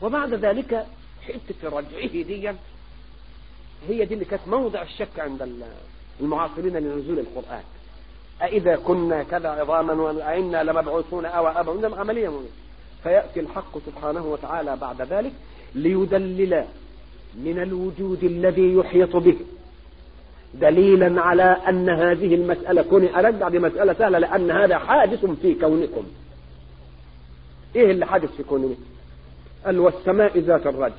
وبعد ذلك حتة رجعه دي هي دي اللي كانت موضع الشك عند المعاصرين لنزول القرآن أإذا كنا كذا عظاما وأئنا لمبعوثون أو أبا عملية مهمة. فيأتي الحق سبحانه وتعالى بعد ذلك ليدلل من الوجود الذي يحيط به دليلا على أن هذه المسألة كوني أرجع بمسألة سهلة لأن هذا حادث في كونكم إيه اللي حادث في كوننا قال والسماء ذات الرجع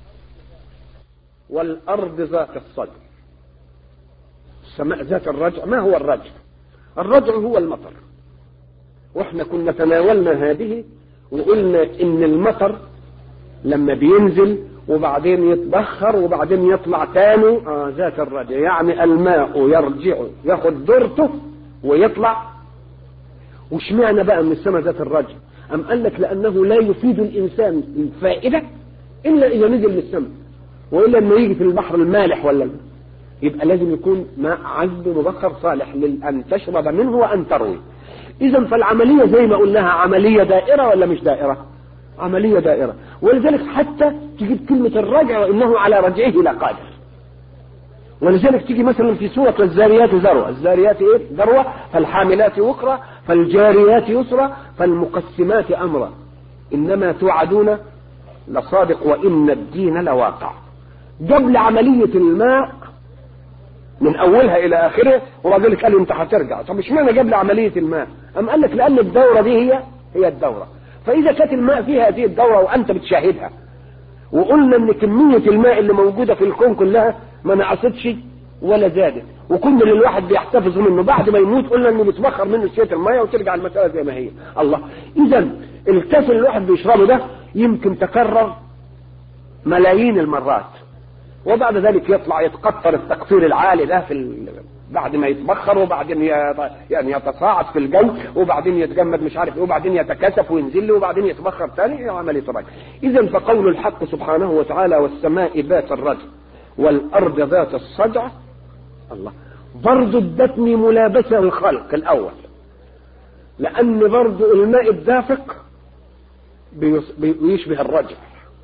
والأرض ذات الصدر السماء ذات الرجع ما هو الرجع الرجع هو المطر واحنا كنا تناولنا هذه وقلنا ان المطر لما بينزل وبعدين يتبخر وبعدين يطلع تاني آه ذات الرجع يعني الماء يرجع ياخد درته ويطلع وش معنى بقى من السماء ذات الرجع أم قال لك لأنه لا يفيد الإنسان الفائدة إلا إذا نزل من السماء وإلا لما يجي في البحر المالح ولا يبقى لازم يكون ماء عذب مبخر صالح لأن تشرب منه وأن تروي إذا فالعملية زي ما قلناها عملية دائرة ولا مش دائرة عملية دائرة ولذلك حتى تجيب كلمة الرجع وإنه على رجعه لقادر ولذلك تيجي مثلا في سورة الزاريات ذروة الزاريات ايه ذروة فالحاملات وقرا فالجاريات يسرا فالمقسمات أمرا إنما توعدون لصادق وإن الدين لواقع قبل عملية الماء من أولها إلى آخره وبعد ذلك قال له أنت هترجع طب اشمعنى قبل عملية الماء أم قال لك لأن الدورة دي هي هي الدورة فإذا كانت الماء في هذه الدورة وأنت بتشاهدها وقلنا ان كمية الماء اللي موجودة في الكون كلها ما نقصتش ولا زادت وكل اللي الواحد بيحتفظ منه بعد ما يموت قلنا انه بيتبخر منه شويه الميه وترجع المساله زي ما هي الله اذا الكاس اللي الواحد بيشربه ده يمكن تكرر ملايين المرات وبعد ذلك يطلع يتقطر التقطير العالي ده في ال... بعد ما يتبخر وبعدين ي... يعني يتصاعد في الجو وبعدين يتجمد مش عارف ايه وبعدين يتكثف وينزل وبعدين يتبخر ثاني عمليه رجل اذا فقول الحق سبحانه وتعالى والسماء ذات الرجل والارض ذات الصدع الله برضه ادتني ملابسه الخلق الاول لان برضه الماء الدافق بيشبه الرجل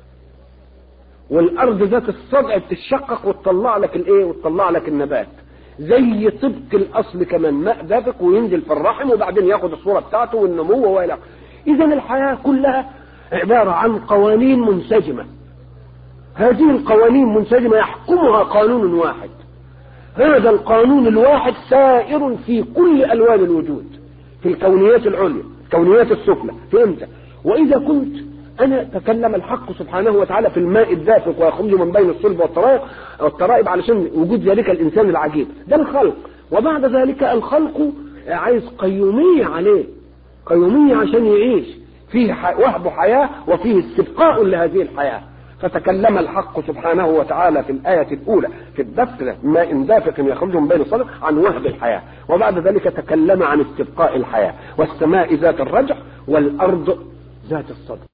والارض ذات الصدع بتتشقق وتطلع لك الايه وتطلع لك النبات زي طبق الاصل كمان ماء دافق وينزل في الرحم وبعدين ياخد الصوره بتاعته والنمو والى اذا الحياه كلها عباره عن قوانين منسجمه هذه القوانين منسجمه يحكمها قانون واحد هذا القانون الواحد سائر في كل الوان الوجود في الكونيات العليا الكونيات السفلى فهمت واذا كنت أنا تكلم الحق سبحانه وتعالى في الماء الدافق ويخرج من بين الصلب والترائب والترائب علشان وجود ذلك الإنسان العجيب ده الخلق وبعد ذلك الخلق عايز قيومية عليه قيومية عشان يعيش فيه وهب حياة وفيه استبقاء لهذه الحياة فتكلم الحق سبحانه وتعالى في الآية الأولى في الدفء ماء دافق يخرج من بين الصلب عن وهب الحياة وبعد ذلك تكلم عن استبقاء الحياة والسماء ذات الرجع والأرض ذات الصدر